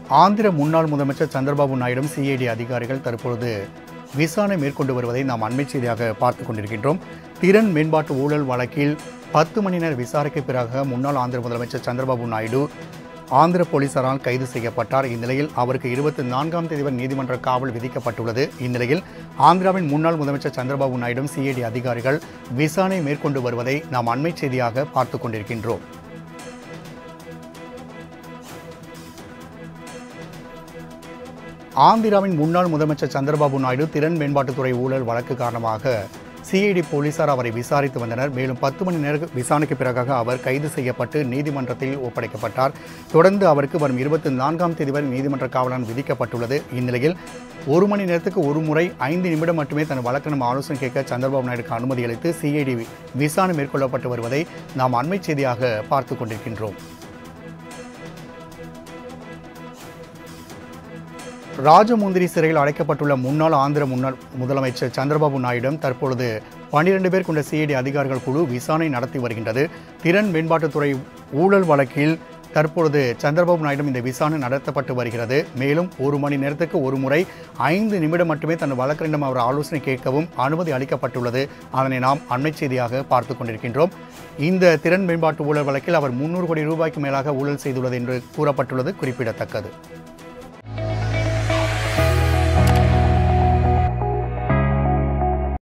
ஆந்திர முன்னாள் முதலமைச்சர் சந்திரபாபு நாயுடும் சிஐடி அதிகாரிகள் தற்பொழுது விசாரணை மேற்கொண்டு வருவதை நாம் அண்மை செய்தியாக பார்த்து கொண்டிருக்கின்றோம் திறன் மேம்பாட்டு ஊழல் வழக்கில் பத்து மணி நேர விசாரணைக்கு பிறகு முன்னாள் ஆந்திர முதலமைச்சர் சந்திரபாபு நாயுடு ஆந்திர போலீசாரால் கைது செய்யப்பட்டார் இந்நிலையில் அவருக்கு இருபத்தி நான்காம் தேதி வரை நீதிமன்ற காவல் விதிக்கப்பட்டுள்ளது இந்நிலையில் ஆந்திராவின் முன்னாள் முதலமைச்சர் சந்திரபாபு நாயுடும் சிஐடி அதிகாரிகள் விசாரணை மேற்கொண்டு வருவதை நாம் அண்மை செய்தியாக பார்த்து கொண்டிருக்கின்றோம் ஆந்திராவின் முன்னாள் முதலமைச்சர் சந்திரபாபு நாயுடு திறன் மேம்பாட்டுத்துறை ஊழல் வழக்கு காரணமாக சிஐடி போலீசார் அவரை விசாரித்து வந்தனர் மேலும் பத்து மணி நேர விசாரணைக்கு பிறகாக அவர் கைது செய்யப்பட்டு நீதிமன்றத்தில் ஒப்படைக்கப்பட்டார் தொடர்ந்து அவருக்கு வரும் இருபத்தி நான்காம் தேதி வரை நீதிமன்ற காவலான் விதிக்கப்பட்டுள்ளது இந்நிலையில் ஒரு மணி நேரத்துக்கு ஒரு முறை ஐந்து நிமிடம் மட்டுமே தன் வழக்கணும் ஆலோசனை கேட்க சந்திரபாபு நாயுடுக்கு அனுமதி அளித்து சிஐடி விசாரணை மேற்கொள்ளப்பட்டு வருவதை நாம் அண்மை செய்தியாக பார்த்து கொண்டிருக்கின்றோம் ராஜமுந்திரி சிறையில் அடைக்கப்பட்டுள்ள முன்னாள் ஆந்திர முன்னாள் முதலமைச்சர் சந்திரபாபு நாயுடும் தற்பொழுது பன்னிரண்டு பேர் கொண்ட சிஐடி அதிகாரிகள் குழு விசாரணை நடத்தி வருகின்றது திறன் மேம்பாட்டுத்துறை ஊழல் வழக்கில் தற்பொழுது சந்திரபாபு நாயுடும் இந்த விசாரணை நடத்தப்பட்டு வருகிறது மேலும் ஒரு மணி நேரத்துக்கு ஒரு முறை ஐந்து நிமிடம் மட்டுமே தன் வழக்கறிஞரிடம் அவர் ஆலோசனை கேட்கவும் அனுமதி அளிக்கப்பட்டுள்ளது அதனை நாம் அண்மை செய்தியாக பார்த்து கொண்டிருக்கின்றோம் இந்த திறன் மேம்பாட்டு ஊழல் வழக்கில் அவர் முன்னூறு கோடி ரூபாய்க்கு மேலாக ஊழல் செய்துள்ளது என்று கூறப்பட்டுள்ளது குறிப்பிடத்தக்கது